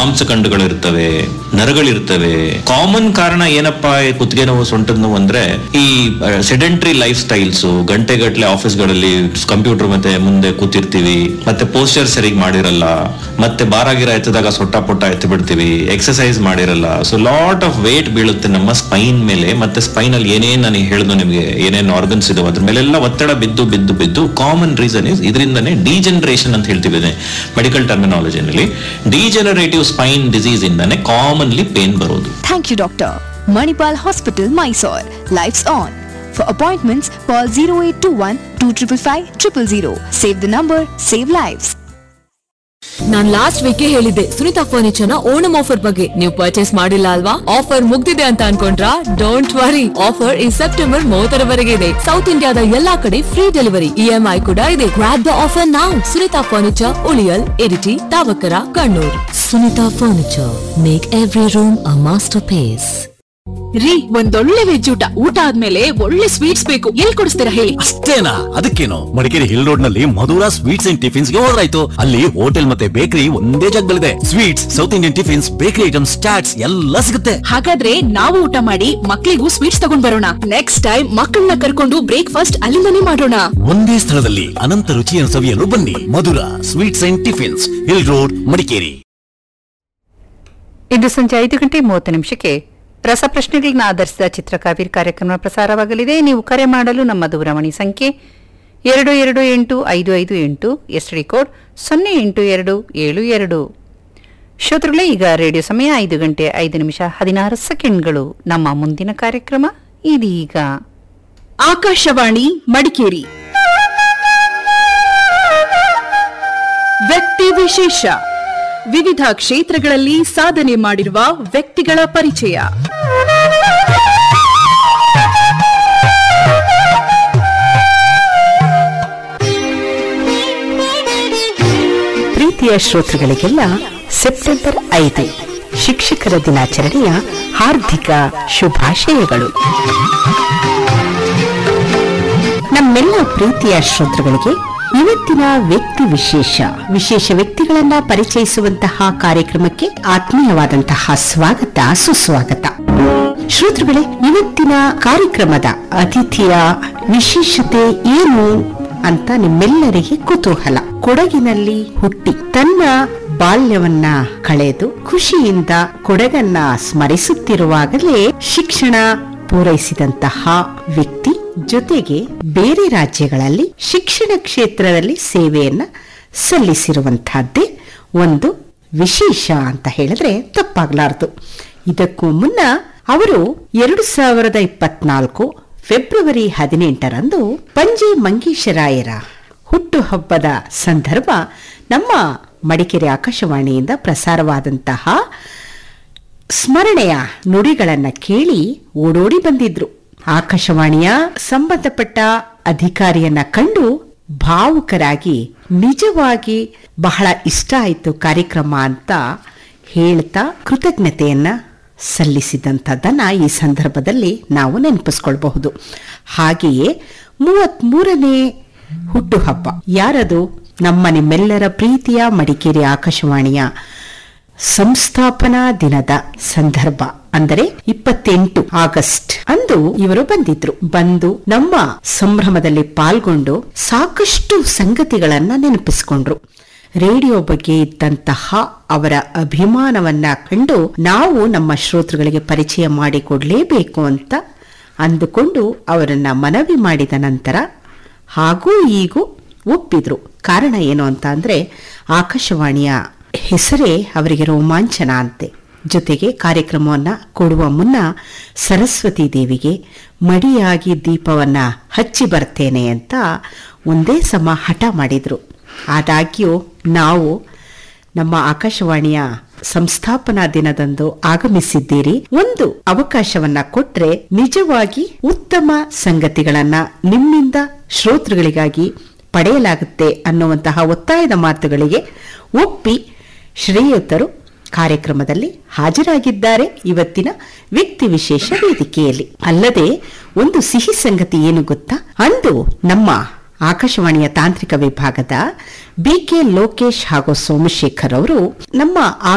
ಮಾಂಸಖಂಡಗಳಿರ್ತವೆ ನರಗಳಿರ್ತವೆ common ಕಾರಣ ಏನಪ್ಪಾ ಈ ಕುತ್ತಿಗೆ ನೋವು ಸೊಂಟದ ನೋವು ಅಂದ್ರೆ ಈ ಸೆಡೆಂಟ್ರಿ ಲೈಫ್ ಸ್ಟೈಲ್ಸ್ ಗಂಟೆಗಟ್ಟಲೆ ಆಫೀಸ್ಗಳಲ್ಲಿ ಕಂಪ್ಯೂಟರ್ ಮತ್ತೆ ಮುಂದೆ ಕೂತಿರ್ತೀವಿ ಮತ್ತೆ ಪೋಸ್ಟರ್ ಸರಿಗ್ ಮಾಡಿರಲ್ಲ ಮತ್ತೆ ಬಾರಾಗಿರ ಎತ್ತದಾಗ ಸೊಟ್ಟ ಪೊಟ್ಟ ಎತ್ತಿ ಬಿಡ್ತೀವಿ ಎಕ್ಸರ್ಸೈಸ್ ಮಾಡಿರಲ್ಲ ಸೊ ಲಾಟ್ ಆಫ್ ವೇಟ್ ಬೀಳುತ್ತೆ ನಮ್ಮ ಸ್ಪೈನ್ ಮೇಲೆ ಮತ್ತೆ ಸ್ಪೈನ್ ಅಲ್ಲಿ ಏನೇನ್ ನಾನು ಹೇಳಿದ್ನು ನಿಮಗೆ ಏನೇನ್ ಆರ್ಗನ್ಸ್ ಇದಾವೆ ಅದ್ರ ಮೇಲೆಲ್ಲ ಒತ್ತಡ ಬಿದ್ದು ಬಿದ್ದು ಬಿದ್ದು ಕಾಮನ್ ರೀಸನ್ ಇಸ್ ಇದರಿಂದನೇ ಡಿಜನರೇಷನ್ ಅಂತ ಹೇಳ್ತೀವಿ ಮೆಡಿಕಲ್ ಟರ್ಮಿನಾಲಜಿನಲ್ಲಿ ಡಿಜನರೇಟಿವ್ ಸ್ಪೈನ್ ಡಿಸೀಸ್ ಇಂದಾನೆ ಕಾಮನ್ಲಿ ಪೇನ್ ಬರೋದು Thank you, Doctor. Manipal Hospital, Mysore. Life's on. For appointments, call 0821 255 000. Save the number, save lives. ನಾನ್ ಲಾಸ್ಟ್ ವೀಕ್ ಹೇಳಿದ್ದೆ ಸುನಿತಾ ಫರ್ನಿಚರ್ ನ ಓಣಂ ಆಫರ್ ಬಗ್ಗೆ ನೀವು ಪರ್ಚೇಸ್ ಮಾಡಿಲ್ಲ ಅಲ್ವಾ ಆಫರ್ ಮುಗ್ದಿದೆ ಅಂತ ಅನ್ಕೊಂಡ್ರಾ ಡೋಂಟ್ ವರಿ ಆಫರ್ ಈ ಸೆಪ್ಟೆಂಬರ್ ಮೂವತ್ತರವರೆಗೆ ಇದೆ ಸೌತ್ ಇಂಡಿಯಾದ ಎಲ್ಲಾ ಕಡೆ ಫ್ರೀ ಡೆಲಿವರಿ ಇಎಂಐ ಕೂಡ ಇದೆ ಗ್ರಾಪ್ ದ ಆಫರ್ ನಾವು Sunita Furniture Uliyil Iritty Thavakkara Kannur Sunita Furniture make every room a masterpiece ರೀ ಒಂದೊಳ್ಳೆ ವೆಜ್ ಊಟ ಊಟ ಆದ್ಮೇಲೆ ಒಳ್ಳೆ ಸ್ವೀಟ್ಸ್ ಬೇಕು ಎಲ್ಲಿ ಕೊಡಿಸ್ತೀರಾ ಹೇಳಿ ಅಷ್ಟೇನಾ ಅದಕ್ಕೇನು ಮಡಿಕೇರಿ ಹಿಲ್ ರೋಡ್ ನಲ್ಲಿ ಮಧುರಾ ಸ್ವೀಟ್ಸ್ ಅಂಡ್ ಟಿಫಿನ್ಸ್ ಗೆ ಹೋದ್ರಾಯ್ತು ಅಲ್ಲಿ ಹೋಟೆಲ್ ಮತ್ತೆ ಬೇಕರಿ ಒಂದೇ ಜಾಗದಲ್ಲಿದೆ sweets south Indian tiffins bakery items chaats ಎಲ್ಲ ಸಿಗುತ್ತೆ ಹಾಗಾದ್ರೆ ನಾವು ಊಟ ಮಾಡಿ ಮಕ್ಳಿಗೂ ಸ್ವೀಟ್ಸ್ ತಗೊಂಡ್ ಬರೋಣ ನೆಕ್ಸ್ಟ್ ಟೈಮ್ ಮಕ್ಕಳನ್ನ ಕರ್ಕೊಂಡು ಬ್ರೇಕ್ಫಾಸ್ಟ್ ಅಲ್ಲಿಂದನೇ ಮಾಡೋಣ ಒಂದೇ ಸ್ಥಳದಲ್ಲಿ ಅನಂತ ರುಚಿಯನ್ನು ಸವಿಯಲು ಬನ್ನಿ Madhura Sweets and Tiffins Hill Road Madikeri ಇಂದು ಸಂಜೆ ಐದು ಗಂಟೆ ಮೂವತ್ತು ನಿಮಿಷಕ್ಕೆ ರಸಪ್ರಶ್ನೆಗಳನ್ನ ಆಧರಿಸಿದ ಚಿತ್ರಕಾವ್ಯ ಕಾರ್ಯಕ್ರಮ ಪ್ರಸಾರವಾಗಲಿದೆ ನೀವು ಕರೆ ಮಾಡಲು ನಮ್ಮ ದೂರವಾಣಿ ಸಂಖ್ಯೆ ಎರಡು ಎರಡು ಎಂಟು ಐದು ಐದು ಎಂಟು ಎಸ್ಡಿ ಕೋಡ್ ಸೊನ್ನೆ ಎಂಟು ಎರಡು ಏಳು ಎರಡು ಶ್ರೋತೃಗಳೇ ಈಗ ರೇಡಿಯೋ ಸಮಯ ಐದು ಗಂಟೆ ಐದು ನಿಮಿಷ ಹದಿನಾರು ಸೆಕೆಂಡ್ಗಳು ನಮ್ಮ ಮುಂದಿನ ಕಾರ್ಯಕ್ರಮ ಇದೀಗ ಆಕಾಶವಾಣಿ ಮಡಿಕೇರಿ ವ್ಯಕ್ತಿ ವಿಶೇಷ ವಿವಿಧ ಕ್ಷೇತ್ರಗಳಲ್ಲಿ ಸಾಧನೆ ಮಾಡಿರುವ ವ್ಯಕ್ತಿಗಳ ಪರಿಚಯ ಪ್ರೀತಿಯ ಶ್ರೋತೃಗಳಿಗೆಲ್ಲ ಸೆಪ್ಟೆಂಬರ್ ಐದು ಶಿಕ್ಷಕರ ದಿನಾಚರಣೆಯ ಹಾರ್ದಿಕ ಶುಭಾಶಯಗಳು ನಮ್ಮೆಲ್ಲ ಪ್ರೀತಿಯ ಶ್ರೋತೃಗಳಿಗೆ ಇವತ್ತಿನ ವ್ಯಕ್ತಿ ವಿಶೇಷ ವಿಶೇಷ ವ್ಯಕ್ತಿಗಳನ್ನ ಪರಿಚಯಿಸುವಂತಹ ಕಾರ್ಯಕ್ರಮಕ್ಕೆ ಆತ್ಮೀಯವಾದಂತಹ ಸ್ವಾಗತ ಸುಸ್ವಾಗತ ಶ್ರೋತೃಗಳೇ ಇವತ್ತಿನ ಕಾರ್ಯಕ್ರಮದ ಅತಿಥಿಯ ವಿಶೇಷತೆ ಏನು ಅಂತ ನಿಮ್ಮೆಲ್ಲರಿಗೆ ಕುತೂಹಲ ಕೊಡಗಿನಲ್ಲಿ ಹುಟ್ಟಿ ತನ್ನ ಬಾಲ್ಯವನ್ನ ಕಳೆದು ಖುಷಿಯಿಂದ ಕೊಡಗನ್ನ ಸ್ಮರಿಸುತ್ತಿರುವಾಗಲೇ ಶಿಕ್ಷಣ ಪೂರೈಸಿದಂತಹ ವ್ಯಕ್ತಿ ಜೊತೆಗೆ ಬೇರೆ ರಾಜ್ಯಗಳಲ್ಲಿ ಶಿಕ್ಷಣ ಕ್ಷೇತ್ರದಲ್ಲಿ ಸೇವೆಯನ್ನ ಸಲ್ಲಿಸಿರುವಂತಹದ್ದೇ ಒಂದು ವಿಶೇಷ ಅಂತ ಹೇಳಿದ್ರೆ ತಪ್ಪಾಗ್ಲಾರ್ದು ಇದಕ್ಕೂ ಮುನ್ನ ಅವರು ಎರಡು ಸಾವಿರದ ಇಪ್ಪತ್ನಾಲ್ಕು ಫೆಬ್ರವರಿ ಹದಿನೆಂಟರಂದು ಪಂಜೆ ಮಂಗೇಶರಾಯರ ಹುಟ್ಟುಹಬ್ಬದ ಸಂದರ್ಭ ನಮ್ಮ ಮಡಿಕೇರಿ ಆಕಾಶವಾಣಿಯಿಂದ ಪ್ರಸಾರವಾದಂತಹ ಸ್ಮರಣೆಯ ನುಡಿಗಳನ್ನ ಕೇಳಿ ಓಡೋಡಿ ಬಂದಿದ್ರು ಆಕಾಶವಾಣಿಯ ಸಂಬಂಧಪಟ್ಟ ಅಧಿಕಾರಿಯನ್ನ ಕಂಡು ಭಾವುಕರಾಗಿ ನಿಜವಾಗಿ ಬಹಳ ಇಷ್ಟ ಆಯಿತು ಕಾರ್ಯಕ್ರಮ ಅಂತ ಹೇಳ್ತಾ ಕೃತಜ್ಞತೆಯನ್ನ ಸಲ್ಲಿಸಿದಂಥದ್ದನ್ನ ಈ ಸಂದರ್ಭದಲ್ಲಿ ನಾವು ನೆನಪಿಸ್ಕೊಳ್ಬಹುದು ಹಾಗೆಯೇ ಮೂವತ್ಮೂರನೇ ಹುಟ್ಟುಹಬ್ಬ ಯಾರದು ನಮ್ಮ ನಿಮ್ಮೆಲ್ಲರ ಪ್ರೀತಿಯ ಮಡಿಕೇರಿ ಆಕಾಶವಾಣಿಯ ಸಂಸ್ಥಾಪನಾ ದಿನದ ಸಂದರ್ಭ ಅಂದರೆ ಇಪ್ಪತ್ತೆಂಟು ಆಗಸ್ಟ್ ಅಂದು ಇವರು ಬಂದಿದ್ರು ಬಂದು ನಮ್ಮ ಸಂಭ್ರಮದಲ್ಲಿ ಪಾಲ್ಗೊಂಡು ಸಾಕಷ್ಟು ಸಂಗತಿಗಳನ್ನ ನೆನಪಿಸಿಕೊಂಡ್ರು ರೇಡಿಯೋ ಬಗ್ಗೆ ಇದ್ದಂತಹ ಅವರ ಅಭಿಮಾನವನ್ನ ಕಂಡು ನಾವು ನಮ್ಮ ಶ್ರೋತೃಗಳಿಗೆ ಪರಿಚಯ ಮಾಡಿಕೊಡ್ಲೇಬೇಕು ಅಂತ ಅಂದುಕೊಂಡು ಅವರನ್ನ ಮನವಿ ಮಾಡಿದ ನಂತರ ಹಾಗೂ ಈಗೂ ಒಪ್ಪಿದ್ರು ಕಾರಣ ಏನು ಅಂತ ಅಂದ್ರೆ ಆಕಾಶವಾಣಿಯ ಹೆಸರೇ ಅವರಿಗೆ ರೋಮಾಂಚನ ಅಂತೆ ಜೊತೆಗೆ ಕಾರ್ಯಕ್ರಮವನ್ನ ಕೊಡುವ ಮುನ್ನ ಸರಸ್ವತಿ ದೇವಿಗೆ ಮಡಿಯಾಗಿ ದೀಪವನ್ನ ಹಚ್ಚಿ ಬರ್ತೇನೆ ಅಂತ ಒಂದೇ ಸಮ ಹಠ ಮಾಡಿದ್ರು ಆದಾಗ್ಯೂ ನಾವು ನಮ್ಮ ಆಕಾಶವಾಣಿಯ ಸಂಸ್ಥಾಪನಾ ದಿನದಂದು ಆಗಮಿಸಿದ್ದೀರಿ ಒಂದು ಅವಕಾಶವನ್ನ ಕೊಟ್ರೆ ನಿಜವಾಗಿ ಉತ್ತಮ ಸಂಗತಿಗಳನ್ನ ನಿಮ್ಮಿಂದ ಶ್ರೋತೃಗಳಿಗಾಗಿ ಪಡೆಯಲಾಗುತ್ತೆ ಅನ್ನುವಂತಹ ಒತ್ತಾಯದ ಮಾತುಗಳಿಗೆ ಒಪ್ಪಿ ಶ್ರೇಯುತರು ಕಾರ್ಯಕ್ರಮದಲ್ಲಿ ಹಾಜರಾಗಿದ್ದಾರೆ ಇವತ್ತಿನ ವ್ಯಕ್ತಿ ವಿಶೇಷ ವೇದಿಕೆಯಲ್ಲಿ ಅಲ್ಲದೆ ಒಂದು ಸಿಹಿ ಸಂಗತಿ ಏನು ಗೊತ್ತಾ ಅಂದು ನಮ್ಮ ಆಕಾಶವಾಣಿಯ ತಾಂತ್ರಿಕ ವಿಭಾಗದ ಬಿ ಕೆ ಲೋಕೇಶ್ ಹಾಗೂ ಸೋಮಶೇಖರ್ ಅವರು ನಮ್ಮ